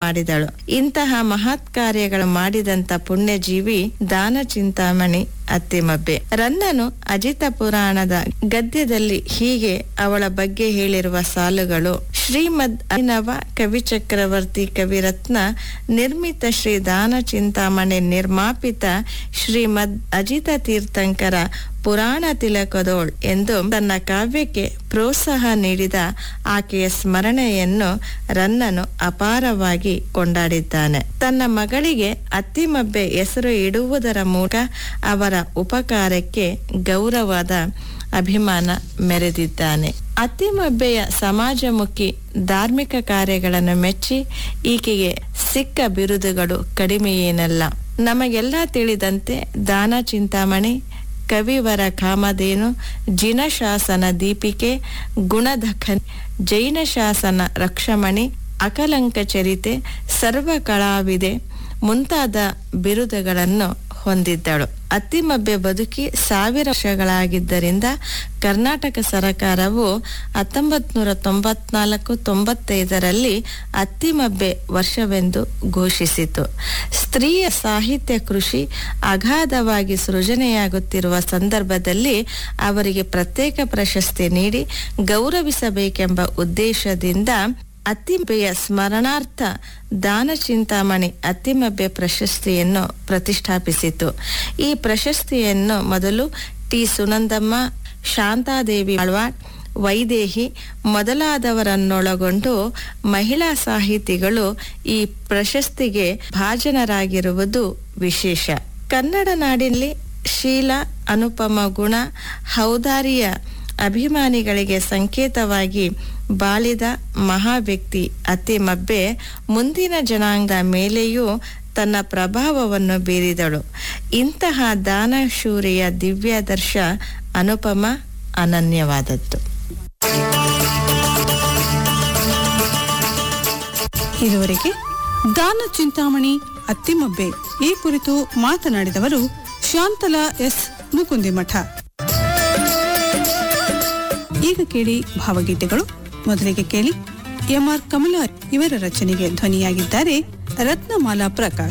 ಮಾಡಿದಳು ಇಂತಹ ಮಹತ್ ಕಾರ್ಯಗಳು ಮಾಡಿದಂತ ಪುಣ್ಯಜೀವಿ ದಾನ ಚಿಂತಾಮಣಿ ಅತ್ತಿಮಬ್ಬೆ ರನ್ನನು ಅಜಿತ ಪುರಾಣದ ಗದ್ಯದಲ್ಲಿ ಹೀಗೆ ಅವಳ ಬಗ್ಗೆ ಹೇಳಿರುವ ಸಾಲುಗಳು ಶ್ರೀಮದ್ ಅಭಿನವ ಕವಿ ಚಕ್ರವರ್ತಿ ಕವಿರತ್ನ ನಿರ್ಮಿತ ಶ್ರೀ ದಾನ ಚಿಂತಾಮಣಿ ನಿರ್ಮಾಪಿತ ಶ್ರೀಮದ್ ಅಜಿತ ತೀರ್ಥಂಕರ ಪುರಾಣ ತಿಲಕದೋಳ್ ಎಂದು ತನ್ನ ಕಾವ್ಯಕ್ಕೆ ಪ್ರೋತ್ಸಾಹ ನೀಡಿದ ಆಕೆಯ ಸ್ಮರಣೆಯನ್ನು ರನ್ನನು ಅಪಾರವಾಗಿ ಕೊಂಡಾಡಿದ್ದಾನೆ ತನ್ನ ಮಗಳಿಗೆ ಅತ್ತಿಮಬ್ಬೆ ಹೆಸರು ಇಡುವುದರ ಮೂಲಕ ಅವರ ಉಪಕಾರಕ್ಕೆ ಗೌರವದ ಅಭಿಮಾನ ಮೆರೆದಿದ್ದಾನೆ ಅತ್ತಿಮಬ್ಬೆಯ ಸಮಾಜಮುಖಿ ಧಾರ್ಮಿಕ ಕಾರ್ಯಗಳನ್ನು ಮೆಚ್ಚಿ ಈಕೆಗೆ ಸಿಕ್ಕ ಬಿರುದುಗಳು ಕಡಿಮೆಯೇನಲ್ಲ ನಮಗೆಲ್ಲ ತಿಳಿದಂತೆ ದಾನ ಚಿಂತಾಮಣಿ ಕವಿವರ ಕಾಮಧೇನು ಜಿನಶಾಸನ ದೀಪಿಕೆ ಗುಣದಖನ್ ಜೈನ ಶಾಸನ ರಕ್ಷಮಣಿ ಅಕಲಂಕ ಚರಿತೆ ಸರ್ವ ಕಲಾವಿದೆ ಮುಂತಾದ ಬಿರುದುಗಳನ್ನು ಹೊಂದಿದ್ದಳು ಅತ್ತಿಮಬ್ಬೆ ಬದುಕಿ ಸಾವಿರ ವರ್ಷಗಳಾಗಿದ್ದರಿಂದ ಕರ್ನಾಟಕ ಸರಕಾರವು ಹತ್ತೊಂಬತ್ ನೂರ ತೊಂಬತ್ನಾಲ್ಕು ತೊಂಬತ್ತೈದರಲ್ಲಿ ಅತ್ತಿಮಬ್ಬೆ ವರ್ಷವೆಂದು ಘೋಷಿಸಿತು ಸ್ತ್ರೀಯ ಸಾಹಿತ್ಯ ಕೃಷಿ ಅಗಾಧವಾಗಿ ಸೃಜನೆಯಾಗುತ್ತಿರುವ ಸಂದರ್ಭದಲ್ಲಿ ಅವರಿಗೆ ಪ್ರತ್ಯೇಕ ಪ್ರಶಸ್ತಿ ನೀಡಿ ಗೌರವಿಸಬೇಕೆಂಬ ಉದ್ದೇಶದಿಂದ ಅತ್ತಿಮಬ್ಬೆಯ ಸ್ಮರಣಾರ್ಥ ದಾನ ಚಿಂತಾಮಣಿ ಅತ್ತಿಮಬ್ಬೆ ಪ್ರಶಸ್ತಿಯನ್ನು ಪ್ರತಿಷ್ಠಾಪಿಸಿತು ಈ ಪ್ರಶಸ್ತಿಯನ್ನು ಮೊದಲು ಟಿ ಸುನಂದಮ್ಮ ಶಾಂತಾದೇವಿ ಆಳ್ವಾಡ್ ವೈದೇಹಿ ಮೊದಲಾದವರನ್ನೊಳಗೊಂಡು ಮಹಿಳಾ ಸಾಹಿತಿಗಳು ಈ ಪ್ರಶಸ್ತಿಗೆ ಭಾಜನರಾಗಿರುವುದು ವಿಶೇಷ ಕನ್ನಡ ನಾಡಿನಲ್ಲಿ ಶೀಲ ಅನುಪಮ ಗುಣ ಹೌದಾರಿಯ ಅಭಿಮಾನಿಗಳಿಗೆ ಸಂಕೇತವಾಗಿ ಬಾಳಿದ ಮಹಾ ವ್ಯಕ್ತಿ ಅತಿಮಬ್ಬೆ ಮುಂದಿನ ಜನಾಂಗದ ಮೇಲೆಯೂ ತನ್ನ ಪ್ರಭಾವವನ್ನು ಬೀರಿದಳು ಇಂತಹ ದಾನಶೂರಿಯ ದಿವ್ಯಾದರ್ಶ ಅನುಪಮ ಅನನ್ಯವಾದದ್ದು ಇದುವರೆಗೆ ದಾನ ಚಿಂತಾಮಣಿ ಅತ್ತಿಮಬ್ಬೆ ಈ ಕುರಿತು ಮಾತನಾಡಿದವರು ಶಾಂತಲಾ ಎಸ್ ಮುಕುಂದಿಮಠ ಈಗ ಕೇಳಿ ಭಾವಗೀತೆಗಳು ಮೊದಲಿಗೆ ಕೇಳಿ ಎಂಆರ್ ಕಮಲಾ ಇವರ ರಚನೆಗೆ ಧ್ವನಿಯಾಗಿದ್ದಾರೆ ರತ್ನಮಾಲಾ ಪ್ರಕಾಶ್